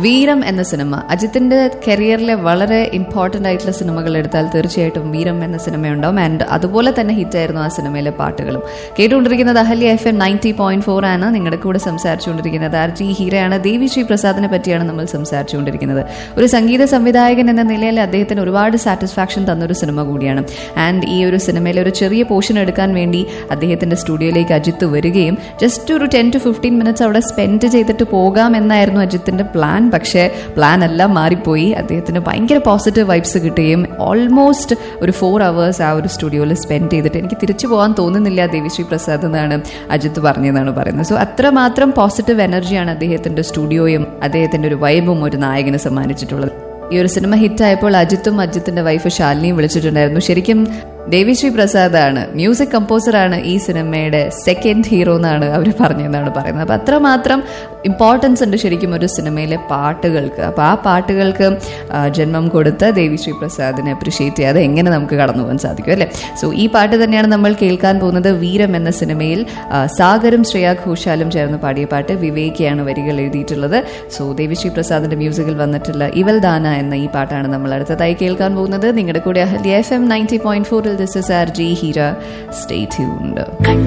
വീരം എന്ന സിനിമ അജിത്തിന്റെ കരിയറിലെ വളരെ ഇമ്പോർട്ടന്റ് ആയിട്ടുള്ള സിനിമകൾ എടുത്താൽ തീർച്ചയായിട്ടും വീരം എന്ന സിനിമയുണ്ടാവും ആൻഡ് അതുപോലെ തന്നെ ഹിറ്റായിരുന്നു ആ സിനിമയിലെ പാട്ടുകളും കേട്ടുകൊണ്ടിരിക്കുന്നത് Ahalya F M ninety point four ആണ് നിങ്ങളുടെ കൂടെ സംസാരിച്ചുകൊണ്ടിരിക്കുന്നത് ആർ ജി ഹീരയാണ് ദേവി ശ്രീ പ്രസാദിനെ പറ്റിയാണ് നമ്മൾ സംസാരിച്ചുകൊണ്ടിരിക്കുന്നത് ഒരു സംഗീത സംവിധായകൻ എന്ന നിലയിൽ അദ്ദേഹത്തിന് ഒരുപാട് സാറ്റിസ്ഫാക്ഷൻ തന്നൊരു സിനിമ കൂടിയാണ് ആൻഡ് ഈ ഒരു സിനിമയിലെ ഒരു ചെറിയ പോർഷൻ എടുക്കാൻ വേണ്ടി അദ്ദേഹത്തിന്റെ സ്റ്റുഡിയോയിലേക്ക് അജിത്ത് വരികയും ജസ്റ്റ് ഒരു ടെൻ ടു ഫിഫ്റ്റീൻ മിനിറ്റ്സ് അവിടെ സ്പെൻഡ് ചെയ്തിട്ട് പോകാം എന്നായിരുന്നു അജിത്തിന്റെ പ്ലാൻ പക്ഷേ പ്ലാൻ എല്ലാം മാറിപ്പോയി അദ്ദേഹത്തിന് ഭയങ്കര പോസിറ്റീവ് വൈബ്സ് കിട്ടുകയും ഓൾമോസ്റ്റ് ഒരു ഫോർ അവേഴ്സ് ആ ഒരു സ്റ്റുഡിയോയിൽ സ്പെൻഡ് ചെയ്തിട്ട് എനിക്ക് തിരിച്ചു പോകാൻ തോന്നുന്നില്ല ദേവിശ്രീ പ്രസാദ് എന്നാണ് അജിത്ത് പറഞ്ഞതെന്നാണ് പറയുന്നത് സോ അത്രമാത്രം പോസിറ്റീവ് എനർജിയാണ് അദ്ദേഹത്തിന്റെ സ്റ്റുഡിയോയും അദ്ദേഹത്തിന്റെ ഒരു വൈബും ഒരു നായകന് സമ്മാനിച്ചിട്ടുള്ളത് ഈ ഒരു സിനിമ ഹിറ്റായപ്പോൾ അജിത്തും അജിത്തിന്റെ വൈഫ് ശാലിനിയും വിളിച്ചിട്ടുണ്ടായിരുന്നു ശരിക്കും ദേവിശ്രീ പ്രസാദാണ് മ്യൂസിക് കമ്പോസറാണ് ഈ സിനിമയുടെ സെക്കൻഡ് ഹീറോ എന്നാണ് അവർ പറഞ്ഞതെന്നാണ് പറയുന്നത് അപ്പം അത്രമാത്രം ഇമ്പോർട്ടൻസ് ഉണ്ട് ശരിക്കും ഒരു സിനിമയിലെ പാട്ടുകൾക്ക് അപ്പോൾ ആ പാട്ടുകൾക്ക് ആ, ജന്മം കൊടുത്ത ദേവിശ്രീ പ്രസാദിനെ അപ്രിഷിയേറ്റ് ചെയ്യാതെ എങ്ങനെ നമുക്ക് കടന്നു പോകാൻ സാധിക്കും അല്ലേ സോ ഈ പാട്ട് തന്നെയാണ് നമ്മൾ കേൾക്കാൻ പോകുന്നത് വീരം എന്ന സിനിമയിൽ ആ, സാഗറും ശ്രേയ ഘോഷാലും ചേർന്ന് പാടിയ പാട്ട് വിവേകിയാണ് വരികൾ എഴുതിയിട്ടുള്ളത് സോ ദേവിശ്രീ പ്രസാദിന്റെ മ്യൂസിക്കിൽ വന്നിട്ടുള്ള ഇവൽ ദാന എന്ന ഈ പാട്ടാണ് നമ്മൾ അടുത്തതായി കേൾക്കാൻ പോകുന്നത് നിങ്ങളുടെ കൂടെ Ahalya F M ninety point ഫോറിൽ this is R G Heera stay tuned